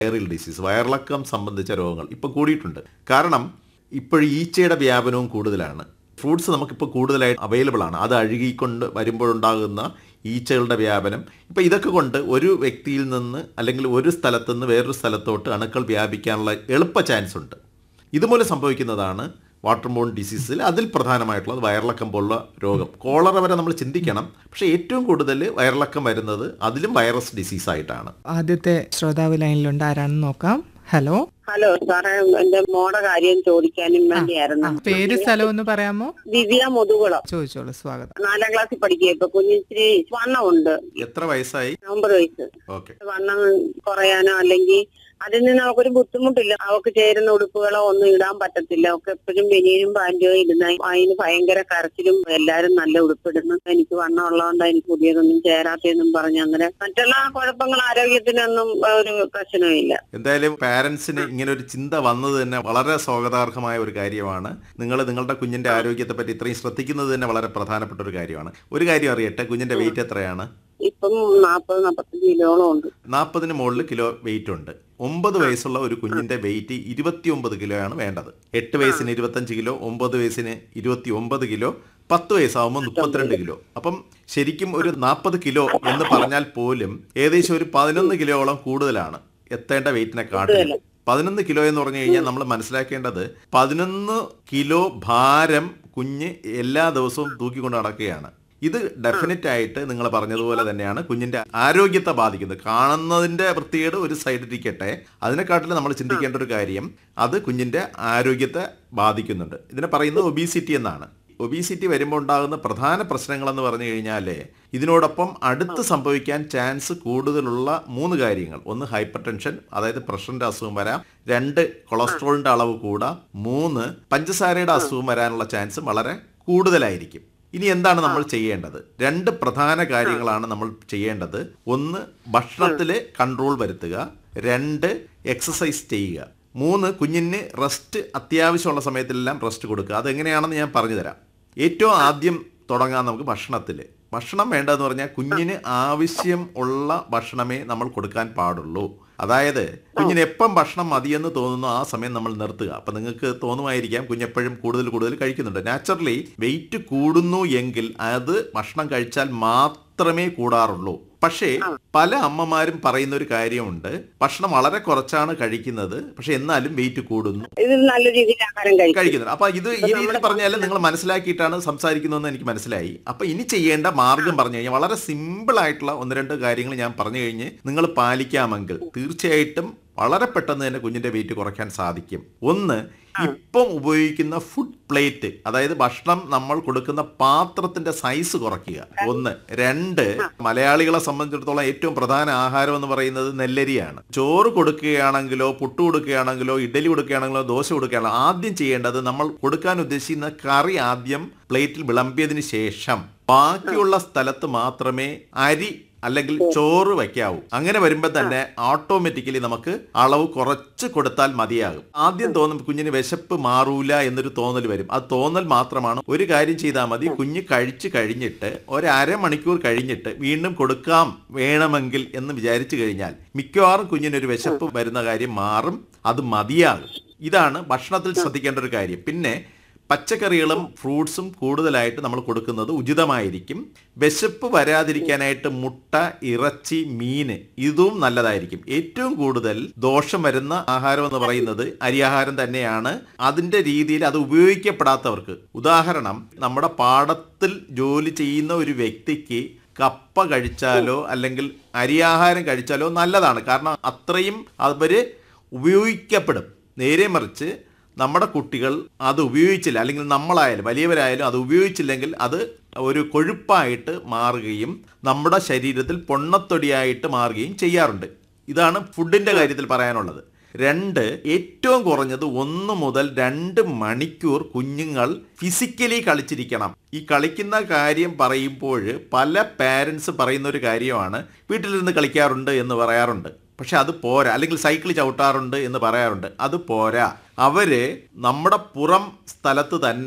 viral disease വയറിളക്കം സംബന്ധിച്ച രോഗങ്ങൾ ഇപ്പം കൂടിയിട്ടുണ്ട് കാരണം ഇപ്പോൾ ഈച്ചയുടെ വ്യാപനവും കൂടുതലാണ് ഫ്രൂട്ട്സ് നമുക്കിപ്പോൾ കൂടുതലായിട്ട് അവൈലബിൾ ആണ് അത് അഴുകിക്കൊണ്ട് വരുമ്പോഴുണ്ടാകുന്ന ഈച്ചകളുടെ വ്യാപനം ഇപ്പം ഇതൊക്കെ കൊണ്ട് ഒരു വ്യക്തിയിൽ നിന്ന് അല്ലെങ്കിൽ ഒരു സ്ഥലത്ത് നിന്ന് വേറൊരു സ്ഥലത്തോട്ട് അണുക്കൾ വ്യാപിക്കാനുള്ള എളുപ്പ ചാൻസ് ഉണ്ട് ഇതുമൂലം സംഭവിക്കുന്നതാണ് വാട്ടർ ബോൺ ഡിസീസിൽ അതിൽ പ്രധാനമായിട്ടുള്ളത് വയറിളക്കം പോലുള്ള രോഗം കോളറ വരെ നമ്മൾ ചിന്തിക്കണം പക്ഷേ ഏറ്റവും കൂടുതൽ വയറിളക്കം വരുന്നത് അതിലും വൈറസ് ഡിസീസ് ആയിട്ടാണ് ആദ്യത്തെ ശ്രോതാവ് ലൈനിലുണ്ട് ആരാണെന്ന് നോക്കാം ഹലോ ഹലോ സാറേ എന്റെ മോടെ കാര്യം ചോദിക്കാനും വേണ്ടിയായിരുന്നു ആ, പേര് സ്ഥലം ഒന്ന് പറയാമോ ദിവ്യ മുതുകുളം ചോദിച്ചോളൂ സ്വാഗതം നാലാം ക്ലാസ്സിൽ പഠിക്കുക ഇപ്പൊ കുഞ്ഞിച്ചിരി വണ്ണമുണ്ട് എത്ര വയസ്സായി ഒമ്പത് വയസ്സ് ഓക്കെ വണ്ണം കുറയാനോ അല്ലെങ്കിൽ അതിൽ നിന്ന് അവക്കൊരു ബുദ്ധിമുട്ടില്ല അവക്ക് ചേരുന്ന ഉടുപ്പുകളോ ഒന്നും ഇടാൻ പറ്റത്തില്ല അവക്ക് എപ്പോഴും ബനിയനും പാൻറ്റോ ഇടുന്ന അതിന് ഭയങ്കര കരച്ചിലും എല്ലാരും നല്ല ഉടുപ്പിടുന്നു എനിക്ക് വണ്ണം ഉള്ളതുകൊണ്ട് എനിക്ക് പുതിയതൊന്നും ചേരാത്തെന്നും പറഞ്ഞ് അങ്ങനെ മറ്റുള്ള കുഴപ്പങ്ങൾ ആരോഗ്യത്തിനൊന്നും ഒരു പ്രശ്നമില്ല എന്തായാലും പാരൻസിന് ഇങ്ങനെ ഒരു ചിന്ത വന്നത് തന്നെ വളരെ സ്വാഗതാർഹമായ ഒരു കാര്യമാണ് നിങ്ങൾ നിങ്ങളുടെ കുഞ്ഞിന്റെ ആരോഗ്യത്തെ പറ്റി ഇത്രയും ശ്രദ്ധിക്കുന്നത് തന്നെ വളരെ പ്രധാനപ്പെട്ട ഒരു കാര്യമാണ് ഒരു കാര്യം അറിയട്ടെ കുഞ്ഞിന്റെ വെയിറ്റ് എത്രയാണ് ഇപ്പം നാപ്പത് നാപ്പത്തഞ്ച് കിലോളം ഉണ്ട് നാൽപ്പതിന് മുകളിൽ കിലോ വെയിറ്റ് ഉണ്ട് ഒമ്പത് വയസ്സുള്ള ഒരു കുഞ്ഞിന്റെ വെയിറ്റ് ഇരുപത്തിയൊമ്പത് കിലോയാണ് വേണ്ടത് എട്ട് വയസ്സിന് ഇരുപത്തഞ്ച് കിലോ ഒമ്പത് വയസ്സിന് ഇരുപത്തി ഒമ്പത് കിലോ പത്ത് വയസ്സാവുമ്പോൾ മുപ്പത്തിരണ്ട് കിലോ അപ്പം ശരിക്കും ഒരു നാൽപ്പത് കിലോ എന്ന് പറഞ്ഞാൽ പോലും ഏകദേശം ഒരു പതിനൊന്ന് കിലോയോളം കൂടുതലാണ് എത്തേണ്ട വെയിറ്റിനെ കാട്ടിലും പതിനൊന്ന് കിലോ എന്ന് പറഞ്ഞു കഴിഞ്ഞാൽ നമ്മൾ മനസ്സിലാക്കേണ്ടത് പതിനൊന്ന് കിലോ ഭാരം കുഞ്ഞ് എല്ലാ ദിവസവും തൂക്കിക്കൊണ്ട് നടക്കുകയാണ് ഇത് ഡെഫിനറ്റ് ആയിട്ട് നിങ്ങൾ പറഞ്ഞതുപോലെ തന്നെയാണ് കുഞ്ഞിന്റെ ആരോഗ്യത്തെ ബാധിക്കുന്നത് കാണുന്നതിന്റെ വൃത്തികേട് ഒരു സൈഡിലിരിക്കട്ടെ അതിനെക്കാട്ടിലും നമ്മൾ ചിന്തിക്കേണ്ട ഒരു കാര്യം അത് കുഞ്ഞിന്റെ ആരോഗ്യത്തെ ബാധിക്കുന്നുണ്ട് ഇതിനെ പറയുന്നത് ഒബീസിറ്റി എന്നാണ് ഒബീസിറ്റി വരുമ്പോൾ ഉണ്ടാകുന്ന പ്രധാന പ്രശ്നങ്ങളെന്ന് പറഞ്ഞു കഴിഞ്ഞാൽ ഇതിനോടൊപ്പം അടുത്ത് സംഭവിക്കാൻ ചാൻസ് കൂടുതലുള്ള മൂന്ന് കാര്യങ്ങൾ ഒന്ന് ഹൈപ്പർ ടെൻഷൻ അതായത് പ്രഷറിന്റെ അസുഖം വരാം രണ്ട് കൊളസ്ട്രോളിന്റെ അളവ് കൂടാം മൂന്ന് പഞ്ചസാരയുടെ അസുഖം വരാനുള്ള ചാൻസ് വളരെ കൂടുതലായിരിക്കും ഇനി എന്താണ് നമ്മൾ ചെയ്യേണ്ടത് രണ്ട് പ്രധാന കാര്യങ്ങളാണ് നമ്മൾ ചെയ്യേണ്ടത് ഒന്ന് ഭക്ഷണത്തിൽ കൺട്രോൾ വരുത്തുക രണ്ട് എക്സസൈസ് ചെയ്യുക മൂന്ന് കുഞ്ഞിന് റെസ്റ്റ് അത്യാവശ്യമുള്ള സമയത്തെല്ലാം റെസ്റ്റ് കൊടുക്കുക അതെങ്ങനെയാണെന്ന് ഞാൻ പറഞ്ഞു തരാം ഏറ്റവും ആദ്യം തുടങ്ങാം നമുക്ക് ഭക്ഷണത്തിൽ ഭക്ഷണം വേണ്ടതെന്ന് പറഞ്ഞാൽ കുഞ്ഞിന് ആവശ്യം ഉള്ള ഭക്ഷണമേ നമ്മൾ കൊടുക്കാൻ പാടുള്ളൂ അതായത് കുഞ്ഞിന് എപ്പം ഭക്ഷണം മതിയെന്ന് തോന്നുന്നു ആ സമയം നമ്മൾ നിർത്തുക അപ്പൊ നിങ്ങൾക്ക് തോന്നുമായിരിക്കാം കുഞ്ഞെപ്പോഴും കൂടുതൽ കൂടുതൽ കഴിക്കുന്നുണ്ട് നാച്ചുറലി വെയിറ്റ് കൂടുന്നു എങ്കിൽ അത് ഭക്ഷണം കഴിച്ചാൽ മാത്രമേ കൂടാറുള്ളൂ പക്ഷേ പല അമ്മമാരും പറയുന്ന ഒരു കാര്യമുണ്ട് ഭക്ഷണം വളരെ കുറച്ചാണ് കഴിക്കുന്നത് പക്ഷെ എന്നാലും വെയിറ്റ് കൂടുന്നു ഇത് നല്ല രീതിയിൽ ആഹാരം കഴിക്കും കഴിക്കുന്നുണ്ട് അപ്പൊ ഇത് ഈ രീതിയിൽ പറഞ്ഞാൽ നിങ്ങൾ മനസ്സിലാക്കിയിട്ടാണ് സംസാരിക്കുന്നതെന്ന് എനിക്ക് മനസ്സിലായി അപ്പൊ ഇനി ചെയ്യേണ്ട മാർഗം പറഞ്ഞു കഴിഞ്ഞാൽ വളരെ സിമ്പിൾ ആയിട്ടുള്ള ഒന്ന് രണ്ട് കാര്യങ്ങൾ ഞാൻ പറഞ്ഞു കഴിഞ്ഞ് നിങ്ങൾ പാലിക്കാമെങ്കിൽ തീർച്ചയായിട്ടും വളരെ പെട്ടെന്ന് തന്നെ കുഞ്ഞിന്റെ വെയിറ്റ് കുറയ്ക്കാൻ സാധിക്കും ഒന്ന് ഇപ്പം ഉപയോഗിക്കുന്ന ഫുഡ് പ്ലേറ്റ് അതായത് ഭക്ഷണം നമ്മൾ കൊടുക്കുന്ന പാത്രത്തിന്റെ സൈസ് കുറയ്ക്കുക ഒന്ന് രണ്ട് മലയാളികളെ സംബന്ധിച്ചിടത്തോളം ഏറ്റവും പ്രധാന ആഹാരം എന്ന് പറയുന്നത് നെല്ലരിയാണ് ചോറ് കൊടുക്കുകയാണെങ്കിലോ പുട്ട് കൊടുക്കുകയാണെങ്കിലോ ഇഡലി കൊടുക്കുകയാണെങ്കിലോ ദോശ കൊടുക്കുകയാണെങ്കിലോ ആദ്യം ചെയ്യേണ്ടത് നമ്മൾ കൊടുക്കാൻ ഉദ്ദേശിക്കുന്ന കറി ആദ്യം പ്ലേറ്റിൽ വിളമ്പിയതിന് ശേഷം ബാക്കിയുള്ള സ്ഥലത്ത് മാത്രമേ അരി അല്ലെങ്കിൽ ചോറ് വയ്ക്കാവൂ അങ്ങനെ വരുമ്പോൾ തന്നെ ഓട്ടോമാറ്റിക്കലി നമുക്ക് അളവ് കുറച്ച് കൊടുത്താൽ മതിയാകും ആദ്യം തോന്നും കുഞ്ഞിന് വിശപ്പ് മാറൂല എന്നൊരു തോന്നൽ വരും അത് തോന്നൽ മാത്രമാണ് ഒരു കാര്യം ചെയ്താൽ മതി കുഞ്ഞ് കഴിച്ചു കഴിഞ്ഞിട്ട് ഒരു അരമണിക്കൂർ കഴിഞ്ഞിട്ട് വീണ്ടും കൊടുക്കാം വേണമെങ്കിൽ എന്ന് വിചാരിച്ചു കഴിഞ്ഞാൽ മിക്കവാറും കുഞ്ഞിനൊരു വിശപ്പ് വരുന്ന കാര്യം മാറും അത് മതിയാകും ഇതാണ് ഭക്ഷണത്തിൽ ശ്രദ്ധിക്കേണ്ട ഒരു കാര്യം പിന്നെ പച്ചക്കറികളും ഫ്രൂട്ട്സും കൂടുതലായിട്ട് നമ്മൾ കൊടുക്കുന്നത് ഉചിതമായിരിക്കും വിശപ്പ് വരാതിരിക്കാനായിട്ട് മുട്ട ഇറച്ചി മീന് ഇതും നല്ലതായിരിക്കും ഏറ്റവും കൂടുതൽ ദോഷം വരുന്ന ആഹാരം എന്ന് പറയുന്നത് അരിയാഹാരം തന്നെയാണ് അതിന്റെ രീതിയിൽ അത് ഉപയോഗിക്കപ്പെടാത്തവർക്ക് ഉദാഹരണം നമ്മുടെ പാടത്തിൽ ജോലി ചെയ്യുന്ന ഒരു വ്യക്തിക്ക് കപ്പ കഴിച്ചാലോ അല്ലെങ്കിൽ അരിയാഹാരം കഴിച്ചാലോ നല്ലതാണ് കാരണം അത്രയും അവര് ഉപയോഗിക്കപ്പെടും നേരെ മറിച്ച് നമ്മുടെ കുട്ടികൾ അത് ഉപയോഗിച്ചില്ല അല്ലെങ്കിൽ നമ്മളായാലും വലിയവരായാലും അത് ഉപയോഗിച്ചില്ലെങ്കിൽ അത് ഒരു കൊഴുപ്പായിട്ട് മാറുകയും നമ്മുടെ ശരീരത്തിൽ പൊണ്ണത്തൊടിയായിട്ട് മാറുകയും ചെയ്യാറുണ്ട് ഇതാണ് ഫുഡിന്റെ കാര്യത്തിൽ പറയാനുള്ളത് രണ്ട് ഏറ്റവും കുറഞ്ഞത് ഒന്ന് മുതൽ രണ്ട് മണിക്കൂർ കുഞ്ഞുങ്ങൾ ഫിസിക്കലി കളിച്ചിരിക്കണം ഈ കളിക്കുന്ന കാര്യം പറയുമ്പോൾ പല പാരൻസ് പറയുന്ന ഒരു കാര്യമാണ് വീട്ടിലിരുന്ന് കളിക്കാറുണ്ട് എന്ന് പറയാറുണ്ട് പക്ഷെ അത് പോരാ അല്ലെങ്കിൽ സൈക്കിൾ ചവിട്ടാറുണ്ട് എന്ന് പറയാറുണ്ട് അത് പോരാ അവര് നമ്മുടെ പുറം സ്ഥലത്ത് തന്നെ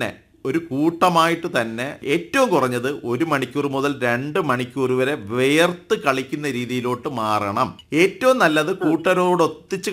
ഒരു കൂട്ടമായിട്ട് തന്നെ ഏറ്റവും കുറഞ്ഞത് ഒരു മണിക്കൂർ മുതൽ രണ്ട് മണിക്കൂർ വരെ വേർത്ത് കളിക്കുന്ന രീതിയിലോട്ട് മാറണം ഏറ്റവും നല്ലത് കൂട്ടരോടൊത്തിച്ച്